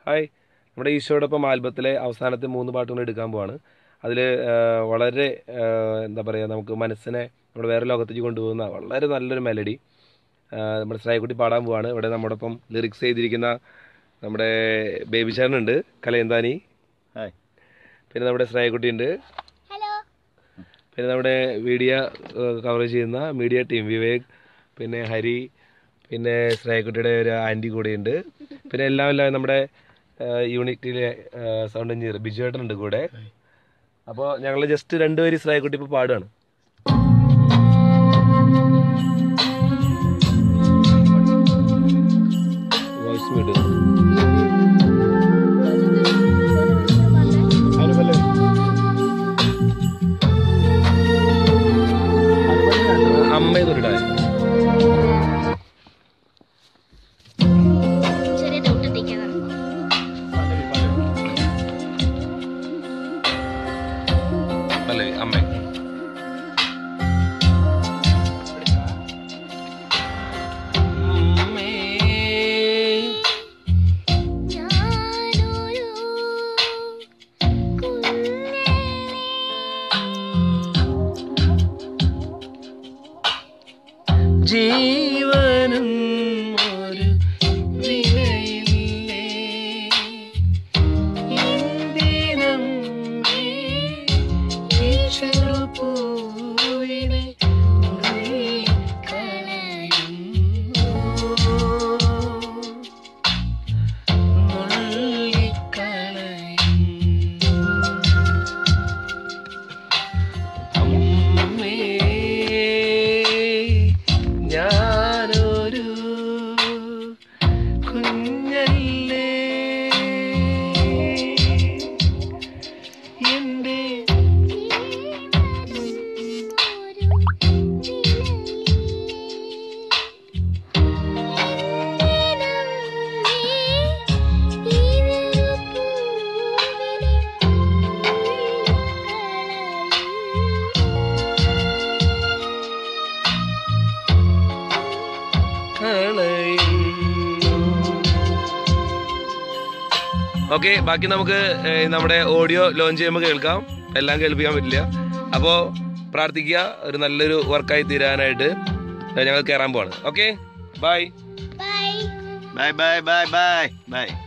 Hi നമ്മുടെ ഈശോടൊപ്പം ആൽബത്തിലെ അവസാനത്തെ മൂന്ന് പാട്ടുകൾ എടുക്കാൻ പോവാണ് അതിൽ വളരെ ആ, എന്താ പറയുക നമുക്ക് മനസ്സിനെ നമ്മുടെ വേറെ ലോകത്തേക്ക് കൊണ്ടുപോകുന്ന വളരെ നല്ലൊരു മെലഡി നമ്മുടെ ശ്രായക്കുട്ടി പാടാൻ പോവാണ് ഇവിടെ നമ്മുടെ ഒപ്പം ലിറിക്സ് ചെയ്തിരിക്കുന്ന നമ്മുടെ ബേബി ചേട്ടനുണ്ട് കലയന്താനി ഹായ് പിന്നെ നമ്മുടെ ശ്രായക്കുട്ടി ഉണ്ട് ഹലോ പിന്നെ നമ്മുടെ വീഡിയോ കവർ ചെയ്യുന്ന മീഡിയ ടീം വിവേക് പിന്നെ ഹരി പിന്നെ ശ്രേയക്കുട്ടിയുടെ ഒരു ആൻറ്റി കൂടെയുണ്ട് പിന്നെ എല്ലാം എല്ലാം നമ്മുടെ യൂണിറ്റിലെ സൗണ്ട് എഞ്ചിനീയർ ബിജു ഏട്ടനുണ്ട് കൂടെ അപ്പോൾ ഞങ്ങൾ ജസ്റ്റ് രണ്ടുപേരും ശ്രേയക്കുട്ടി ഇപ്പോൾ പാടുകയാണ് വോയിസ് വിടുക അമ്മയെന്നൊരിടാൻ ചെറിയ ഡൗട്ട് എത്തിക്കാതാണ് പല്ലവി അമ്മ ഞാനൊരു കുഞ്ഞിനെ ജീവനും ഒരു വിലയില്ലേ എന്തിനമ്മേ ഈ ചെറുപൂവിനെ നുള്ളിക്കളയുന്നു? നുള്ളിക്കളയുന്നു? അമ്മേ ഞാനൊരു കുഞ്ഞല്ലേ എൻ്റെ ഓക്കെ ബാക്കി നമുക്ക് ഏഹ്, നമ്മുടെ ഓഡിയോ ലോഞ്ച് ചെയ്യുമ്പോൾ കേൾക്കാം എല്ലാം കേൾപ്പിക്കാൻ പറ്റില്ല അപ്പോൾ പ്രാർത്ഥിക്കുക ഒരു നല്ലൊരു വർക്കായി തീരാനായിട്ട് ഞങ്ങൾ കയറാൻ പോവാണ് okay bye bye bye bye bye bye by